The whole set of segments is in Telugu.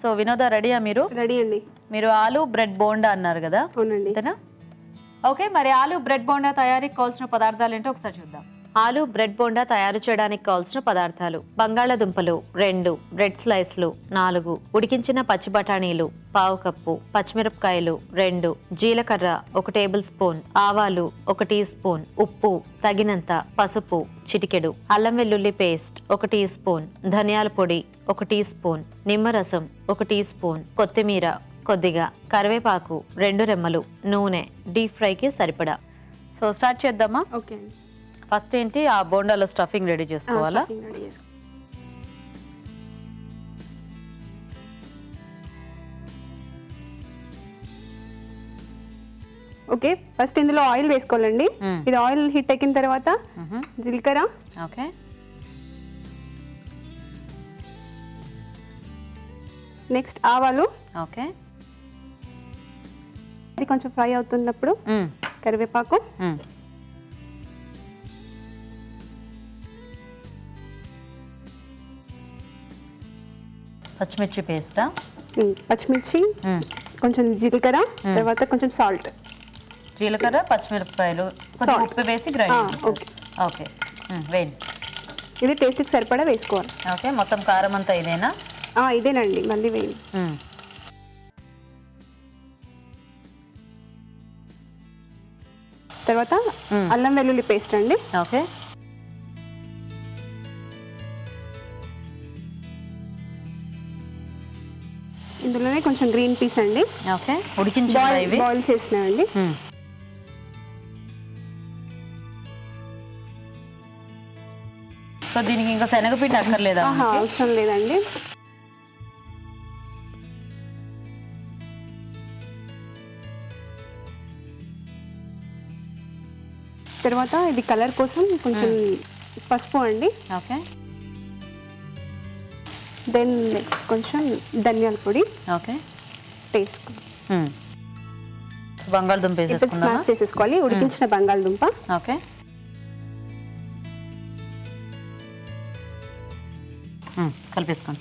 సో వినోద రెడీయా మీరు రెడీ అండి మీరు ఆలు బ్రెడ్ బోండా అన్నారు కదా అవునండి అంతేనా ఓకే మరి ఆలు బ్రెడ్ బోండా తయారీకి కావాల్సిన పదార్థాలు ఏంటో ఒకసారి చూద్దాం ఆలు బ్రెడ్ బోండా తయారు చేయడానికి కావాల్సిన పదార్థాలు బంగాళాదుంపలు రెండు బ్రెడ్ స్లైస్లు నాలుగు ఉడికించిన పచ్చి బఠానీలు పావు కప్పు పచ్చిమిరపకాయలు రెండు జీలకర్ర ఒక టేబుల్ స్పూన్ ఆవాలు ఒక టీ స్పూన్ ఉప్పు తగినంత పసుపు చిటికెడు అల్లం వెల్లుల్లి పేస్ట్ ఒక టీ స్పూన్ ధనియాల పొడి ఒక టీ స్పూన్ నిమ్మరసం ఒక టీ స్పూన్ కొత్తిమీర కొద్దిగా కరివేపాకు రెండు రెమ్మలు నూనె డీప్ ఫ్రైకి సరిపడా సో స్టార్ట్ చేద్దామా ఓకే అండి ఫస్ట్ ఏంటి ఆ బోండాలో స్టఫింగ్ రెడీ చేసుకోవాలా స్టఫింగ్ రెడీ చేసుకో ఓకే ఫస్ట్ ఇందులో ఆయిల్ వేసుకోవాలండి మ్మ్. ఇది ఆయిల్ హిట్ ఎక్కిన తర్వాత మ్హూ. జీలకర్ర ఓకే నెక్స్ట్ ఆవాలు ఓకే ఇది కొంచెం ఫ్రై అవుతున్నప్పుడు మ్, కరివేపాకు మ్. పచ్చిమిర్చి పేస్టా మ్మ్. పచ్చిమిర్చి మ్. కొంచెం జీలకర్ర తర్వాత కొంచెం సాల్ట్ జీలకర్ర పచ్చిమిరపకాయలు కొద్దిగా Salt. ఉప్పు వేసి ఆ, గ్రైండ్ ఓకే. ఓకే మ్, వేయండి ఇది టేస్ట్కి సరిపడా వేసుకోవాలి ఓకే మొత్తం కారం అంతా ఇదేనా ఆ, ఇదేనండి మళ్ళీ వేయండి మ్. తర్వాత మ్మ్. అల్లం వెల్లుల్లి పేస్ట్ అండి ఓకే ఇందులోనే కొంచెం గ్రీన్ పీస్ అండి ఓకే ఉడికించిన బాయిల్ ఇవి బాయిల్ చేసినవండి మ్. సో దీనికి ఇంకా శనగపిండి అక్కర్లేదా ఆహా, మనకి? అవసరం లేదండి తర్వాత ఇది కలర్ కోసం కొంచెం పసుపు అండి ఓకే దెన్ నెక్స్ట్ కొంచెం ధనియాల పొడి ఓకే టేస్ట్ మ్మ్. బంగాళదుంప ఇప్పుడు వేసేసుకుందామా స్మాష్ చేసేసుకోవాలి ఉడికించిన బంగాళదుంప ఓకే మ్మ్. కలిపేసుకోండి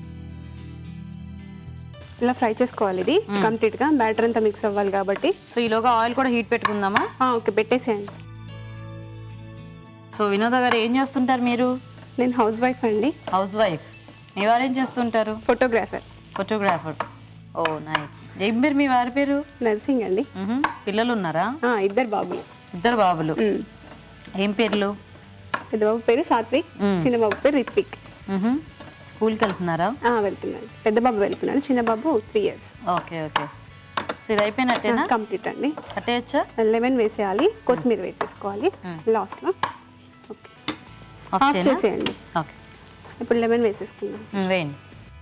ఇలా ఫ్రై చేసుకోవాలి ఇది కంప్లీట్ గా బ్యాటర్ అంతా మిక్స్ అవ్వాలి కాబట్టి సో ఈలోగా ఆయిల్ కూడా హీట్ పెట్టుకుందామా ఆ, ఓకే పెట్టేసేయండి సో వినోద గారు ఏం చేస్తుంటారు మీరు నేను హౌస్ వైఫ్ అండి హౌస్ వైఫ్ మీ వారు ఏం చేస్తుంటారు ఫోటోగ్రాఫర్ ఫోటోగ్రాఫర్ ఓ నైస్ ఏం పేరు మీ వారి పేరు నర్సింగ్ అండి మ్హూ. పిల్లలు ఉన్నారా ఆ, ఇద్దరు బాబులు ఇద్దరు బాబులు మ్. ఏం పేర్లు పెద్ద బాబు పేరు సాత్విక్ మ్మ్. చిన్న బాబు పేరు రిత్విక్ మ్హూ. స్కూల్కి వెళ్తున్నారా ఆ, వెళ్తున్నాడు పెద్ద బాబు వెళ్తున్నాడు చిన్న బాబు three years okay okay so ఇది అయిపోయినట్టేనా కంప్లీట్ అండి కట్టేయచ్చా లెమన్ వేసేయాలి కొత్తిమీర వేసేసుకోవాలి లాస్ట్లో ఓకే ఆఫ్ ఆఫ్ చేయనా? చేసేయండి ఓకే ఇప్పుడు లెమన్ వేసేసుకుందాం మ్, వేయండి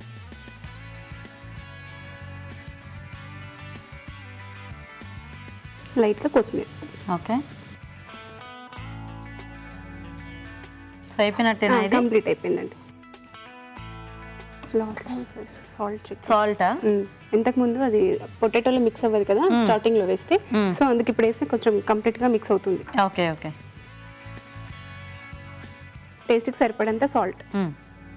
లైట్గా కొత్తిమీర ఓకే సో అయిపోయినట్టేనా ఇది కంప్లీట్ అయిపోయిందండి లాస్ట్లో సాల్ట్ చెక్ సాల్టా ఇంతకు ముందు అది పొటాటోలో మిక్స్ అవ్వదు కదా స్టార్టింగ్ లో వేస్తే సో అందుకు ఇప్పుడు వేస్తే కొంచెం కంప్లీట్ గా మిక్స్ అవుతుంది ఓకే ఓకే టేస్ట్ కి సరిపడంత సాల్ట్ మ్,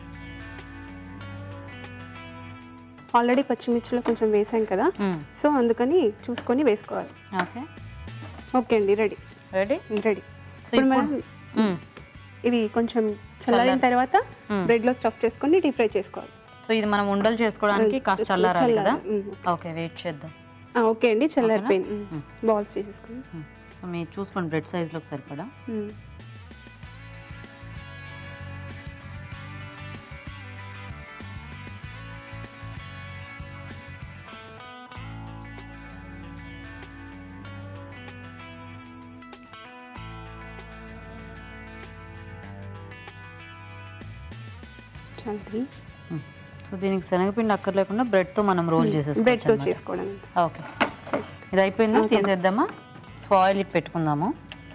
ఆల్రెడీ పచ్చిమిర్చిలో కొంచెం వేసాం కదా మ్, సో అందుకని చూసుకొని వేసుకోవాలి ఓకే ఓకే అండి రెడీ రెడీ రెడీ ఇప్పుడు మనం మ్, ఇవి కొంచెం చల్లారిన తర్వాత బ్రెడ్ లో స్టఫ్ చేసుకొని డీప్ ఫ్రై చేసుకోవాలి సో ఇది మనం ఉండలు చేసుకోవడానికి కాస్త చల్లారాలి కదా చల్లారి. మ్. ఓకే వెయిట్ చేద్దాం ఆ, ఓకే అండి చల్లారిపోయింది బాల్స్ చేసేసుకొని మ్, సో మీరు చూసుకోండి బ్రెడ్ సైజ్లోకి సరిపడా మ్. చాలు మ్, సో దీనికి శనగపిండి అక్కర్లేకుండా బ్రెడ్తో మనం రోల్ చేసేసుకోవచ్చు బ్రెడ్ తో అన్నమాట. చేసుకోవడం అంతే. ఓకే ఇది అయిపోయిందా తీసేద్దామా సో ఆయిల్ ఇట్ పెట్టుకుందాము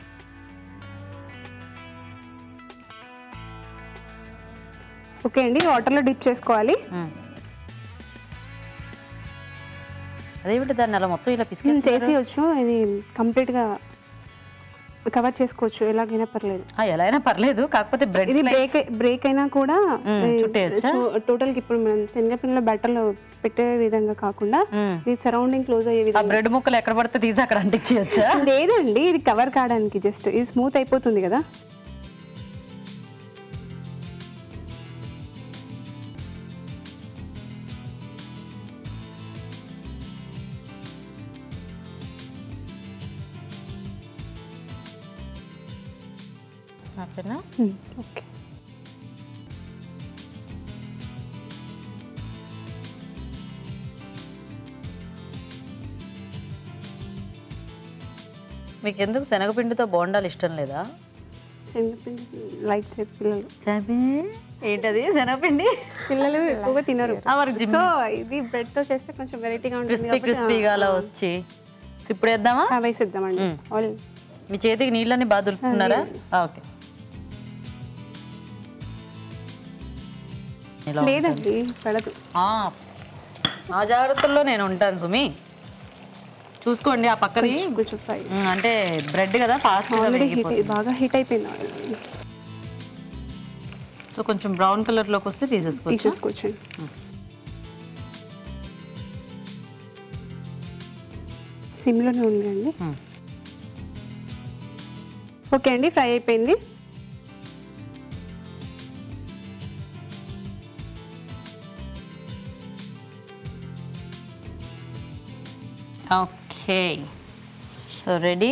ఓకే అండి వాటర్లో డిప్ చేసుకోవాలి మ్. అదేమిటి దాన్ని అలా మొత్తం ఇలా మ్, పిసికేసి చేసి వచ్చు ఇది కంప్లీట్గా కవర్ చేసుకోవచ్చు ఎలాగైనా పర్లేదు ఆ, ఎలా అయినా పర్లేదు కాకపోతే బ్రెడ్ ఇది బ్రేక్ బ్రేక్ అయినా కూడా చుట్టేయచ్చా? టోటల్ కి ఇప్పుడు మనం శనగపిండిలో బట్టలు పెట్టే విధంగా కాకుండా ఇది సరౌండింగ్ క్లోజ్ అయ్యే ఆ విధంగా బ్రెడ్ ముక్కలు ఎక్కడ పడితే తీసి అక్కడ అంటించవచ్చా లేదండి ఇది కవర్ కావడానికి జస్ట్ ఇది స్మూత్ అయిపోతుంది కదా అట్లనా ఓకే మీకు ఎందుకు శనగపిండితో బోండాలు ఇష్టం లేదా శనగపిండి లైక్ చేతి పిల్లలు ఏంటది శనగపిండి పిల్లలు ఎక్కువగా తినరు ఆ, మరి జిమ్ సో ఇది బ్రెడ్ తో చేస్తే కొంచెం వెరైటీగా ఉంటుంది క్రిస్పీ క్రిస్పీగా అలా వచ్చి సో ఇప్పుడు వేద్దామా ఆ, వేసేద్దామండి ఆయిల్ మీ చేతికి నీళ్ళని బాగా దొరుకుతున్నారా ఓకే ఇలా లేదండి పడదు ఆ, ఆ జాగ్రత్తల్లో నేను ఉంటాను సుమి చూసుకోండి ఆ పక్కది కొంచెం ఫ్రై ఉమ్, అంటే బ్రెడ్ కదా ఫాస్ట్ ఆల్రెడీ హీట్ బాగా హీట్ అయిపోయింది ఆయిల్ సో కొంచెం బ్రౌన్ కలర్ లోకి వస్తే తీసేసుకోవచ్చు తీసేసుకోవచ్చండి సిమ్లోనే ఉండండి ఉమ్. ఓకే అండి ఫ్రై అయిపోయింది ఓకే సో రెడీ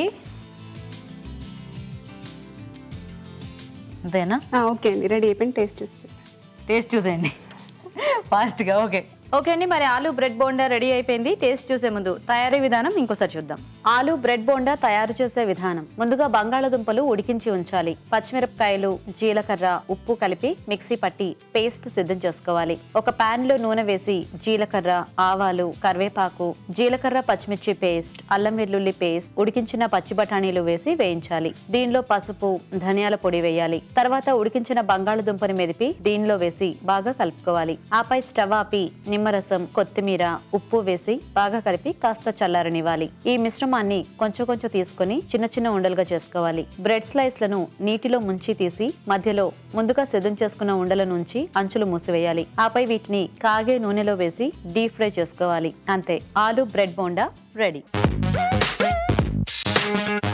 అంతేనా ఆ, ఓకే అండి రెడీ అయిపోయింది టేస్ట్ చూసి టేస్ట్ చూసేయండి ఫాస్ట్గా ఓకే ఓకే అండి మరి ఆలు బ్రెడ్ బోండా రెడీ అయిపోయింది టేస్ట్ చూసే ముందు తయారీ విధానం ఇంకోసారి చూద్దాం ఆలు బ్రెడ్ బోండా తయారు చేసే విధానం ముందుగా బంగాళదుంపలు ఉడికించి ఉంచాలి పచ్చిమిరపకాయలు జీలకర్ర ఉప్పు కలిపి మిక్సీ పట్టి పేస్ట్ సిద్ధం చేసుకోవాలి ఒక పాన్ లో నూనె వేసి జీలకర్ర ఆవాలు కరివేపాకు జీలకర్ర పచ్చిమిర్చి పేస్ట్ అల్లం వెల్లుల్లి పేస్ట్ ఉడికించిన పచ్చి బఠానీలు వేసి వేయించాలి దీనిలో పసుపు ధనియాల పొడి వేయాలి తర్వాత ఉడికించిన బంగాళదుంపని మెదిపి దీనిలో వేసి బాగా కలుపుకోవాలి ఆపై స్టవ్ ఆపి నిమ్మరసం కొత్తిమీర ఉప్పు వేసి బాగా కలిపి కాస్త చల్లారనివ్వాలి ఈ మిశ్రమాన్ని కొంచెం కొంచెం తీసుకొని చిన్న చిన్న ఉండలుగా చేసుకోవాలి బ్రెడ్ స్లైస్లను నీటిలో ముంచి తీసి మధ్యలో ముందుగా సిద్ధం చేసుకున్న ఉండల నుంచి అంచులు మూసివేయాలి ఆపై వీటిని కాగే నూనెలో వేసి డీప్ ఫ్రై చేసుకోవాలి అంతే ఆలు బ్రెడ్ బోండా రెడీ